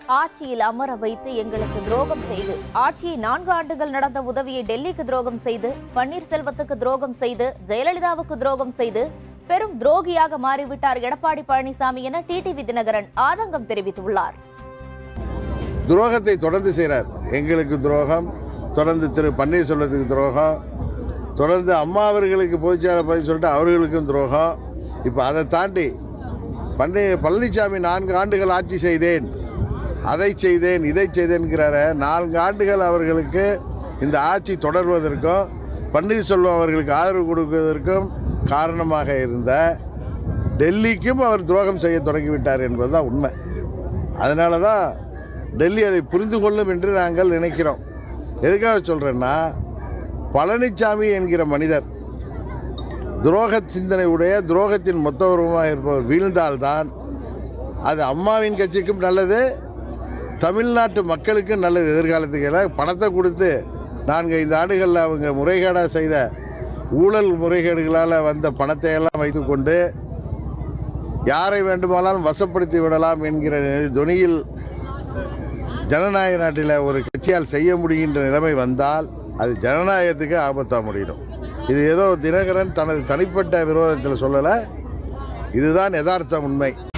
ஆட்சியில் அமர வைத்து எங்களுக்கு துரோகம் செய்து ஆட்சியை நான்கு ஆண்டுகள் நடந்த உதவியை டெல்லிக்கு துரோகம் செய்து பன்னீர்செல்வத்துக்கு துரோகம் செய்து ஜெயலலிதாவுக்கு துரோகம் செய்து பெரும் துரோகியாக மாறிவிட்டார் எடப்பாடி பழனிசாமி என டிடிவி தினகரன் ஆதங்கம் தெரிவித்துள்ளார் துரோகத்தை தொடர்ந்து செய்கிறார் எங்களுக்கு துரோகம் தொடர்ந்து திரு பன்னீர்செல்வத்துக்கு துரோகம் தொடர்ந்து அம்மா அவர்களுக்கு பொதுச்செயலாளர் பதவி சொல்லிட்டு அவர்களுக்கும் துரோகம் இப்போ அதை தாண்டி பன்னீர் பழனிசாமி நான்கு ஆண்டுகள் ஆட்சி செய்தேன் அதை செய்தேன் இதை செய்தேன்கிறார நான்கு ஆண்டுகள் அவர்களுக்கு இந்த ஆட்சி தொடர்வதற்கும் பன்னீர்செல்வம் அவர்களுக்கு ஆதரவு கொடுப்பதற்கும் காரணமாக இருந்த டெல்லிக்கும் அவர் துரோகம் செய்ய தொடங்கிவிட்டார் என்பதுதான் உண்மை அதனால தான் டெல்லி அதை புரிந்து கொள்ளும் என்று நாங்கள் நினைக்கிறோம் எதுக்காக சொல்கிறேன்னா பழனிசாமி என்கிற மனிதர் துரோக சிந்தனை உடைய துரோகத்தின் மொத்த உருவமாக இருப்பவர் வீழ்ந்தால்தான் அது அம்மாவின் கட்சிக்கும் நல்லது தமிழ்நாட்டு மக்களுக்கும் நல்லது எதிர்காலத்துக்கு எல்லாம் பணத்தை கொடுத்து நான்கு ஐந்து ஆண்டுகளில் அவங்க முறைகேடாக செய்த ஊழல் முறைகேடுகளால் வந்த பணத்தை எல்லாம் வைத்துக்கொண்டு யாரை வேண்டுமானாலும் வசப்படுத்தி விடலாம் என்கிற துணியில் ஜனநாயக நாட்டில் ஒரு கட்சியால் செய்ய முடிகின்ற நிலைமை வந்தால் அது ஜனநாயகத்துக்கு ஆபத்தாக முடியும் இது ஏதோ தினகரன் தனது தனிப்பட்ட விரோதத்தில் சொல்லலை இதுதான் யதார்த்த உண்மை